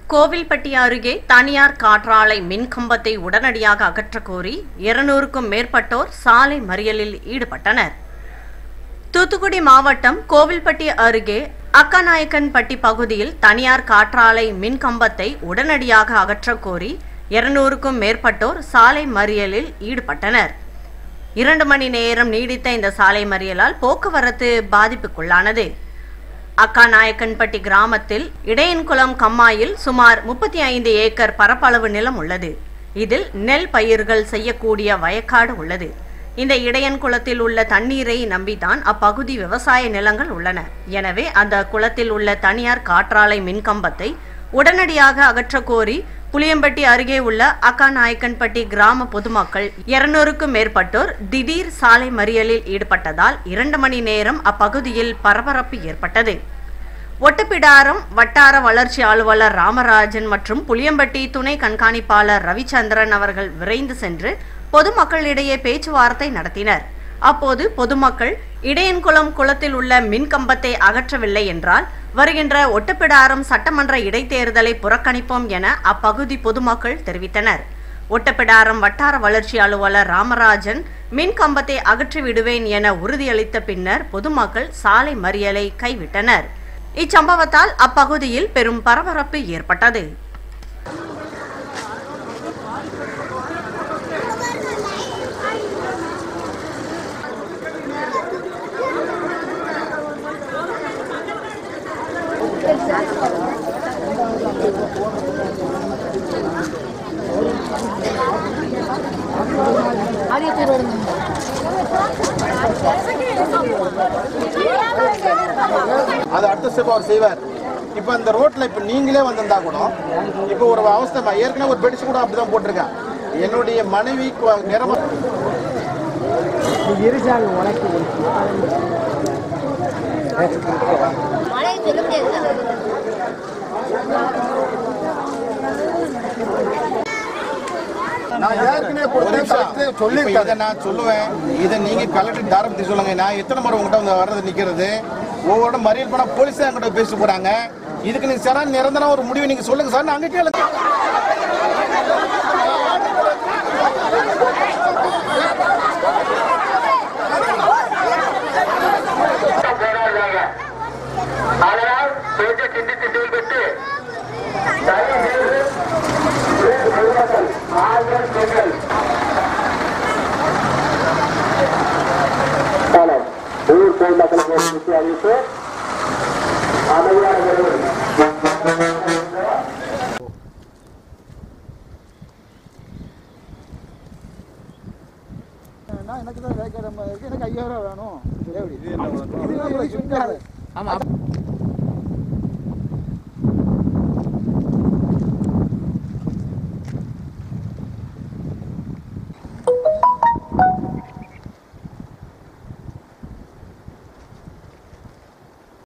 கோவில்பட்டி அருகே தனியார் காற்றாலை மின்கம்பத்தை உடனடியாக அகற்றக் கோரி இருநூறுக்கும் மேற்பட்டோர் சாலை மறியலில் ஈடுபட்டனர் தூத்துக்குடி மாவட்டம் கோவில்பட்டி அருகே அக்கநாயக்கன்பட்டி பகுதியில் தனியார் காற்றாலை மின்கம்பத்தை உடனடியாக அகற்றக் கோரி இருநூறுக்கும் மேற்பட்டோர் சாலை மறியலில் ஈடுபட்டனர் இரண்டு மணி நேரம் நீடித்த இந்த சாலை மறியலால் போக்குவரத்து பாதிப்புக்குள்ளானது அக்காநாயக்கன்பட்டி கிராமத்தில் இடையன்குளம் கம்மாயில் சுமார் முப்பத்தி ஐந்து ஏக்கர் பரப்பளவு நிலம் உள்ளது இதில் நெல் பயிர்கள் செய்யக்கூடிய வயக்காடு உள்ளது இந்த இடையன்குளத்தில் உள்ள தண்ணீரை நம்பிதான் அப்பகுதி விவசாய நிலங்கள் உள்ளன எனவே அந்த குளத்தில் உள்ள தனியார் காற்றாலை மின்கம்பத்தை உடனடியாக அகற்றக் கோரி புளியம்பட்டி அருகே உள்ள அக்காநாயக்கன்பட்டி கிராம பொதுமக்கள் இருநூறுக்கும் மேற்பட்டோர் திடீர் சாலை மறியலில் ஈடுபட்டதால் இரண்டு மணி நேரம் அப்பகுதியில் பரபரப்பு ஏற்பட்டது ஒட்டப்பிடாரம் வட்டார வளர்ச்சி அலுவலர் ராமராஜன் மற்றும் புளியம்பட்டி துணை கண்காணிப்பாளர் ரவிச்சந்திரன் அவர்கள் விரைந்து சென்று பொதுமக்களிடையே பேச்சுவார்த்தை நடத்தினர் அப்போது பொதுமக்கள் இடையன்குளம் குளத்தில் உள்ள மின்கம்பத்தை அகற்றவில்லை என்றால் வருகின்ற ஒட்டப்பிடாரம் சட்டமன்ற இடைத்தேர்தலை புறக்கணிப்போம் என அப்பகுதி பொதுமக்கள் தெரிவித்தனர் ஒட்டப்பிடாரம் வட்டார வளர்ச்சி அலுவலர் ராமராஜன் மின் கம்பத்தை அகற்றி விடுவேன் என உறுதியளித்த பின்னர் பொதுமக்கள் சாலை மறியலை கைவிட்டனர் இச்சம்பவத்தால் அப்பகுதியில் பெரும் பரபரப்பு ஏற்பட்டது அது அடுத்த ஸ்டெப் அவர் செய்வார் இப்போ அந்த ரோட்ல இப்போ நீங்களே வந்திருந்தா கூட இப்போ ஒரு அவஸ்தை ஏற்கனவே ஒரு பெடிச்சு கூட அப்படிதான் போட்டிருக்கேன் என்னுடைய மனைவி நிறம மழை சொல்ல முடியாது நான் ஏற்கனவே கொடுத்தேன் சொல்லி இதை நான் சொல்லுவேன் இதை நீங்க கலெக்டர் தாரபத்தி சொல்லுங்க நான் எத்தனை முறை உங்ககிட்ட வந்து வர்றது நிக்கிறது ஒவ்வொரு மறியல் பண்ணா போலீஸே என்கிட்ட பேசிட்டு போறாங்க இதுக்கு நீங்க சரா நிரந்தரம் ஒரு முடிவு நீங்க சொல்லுங்க சார் நாங்க கேளுங்க போராடுறாங்க அதனால் கொஞ்சம் சிந்தித்து செயல்பட்டு தயவு செய்து ஊர் பொதுமக்கள் ஆண்கள் பெண்கள் காலம் ஊர் பொதுமக்களுக்கு ஒரு விஷயம் அறிவிப்பு அமைதியான முறையில் எனக்கு தான் வேக்காடு இருக்கு எனக்கு ஐயாயிரம் வேணும் எப்படி இது சுற்றாது ஆமா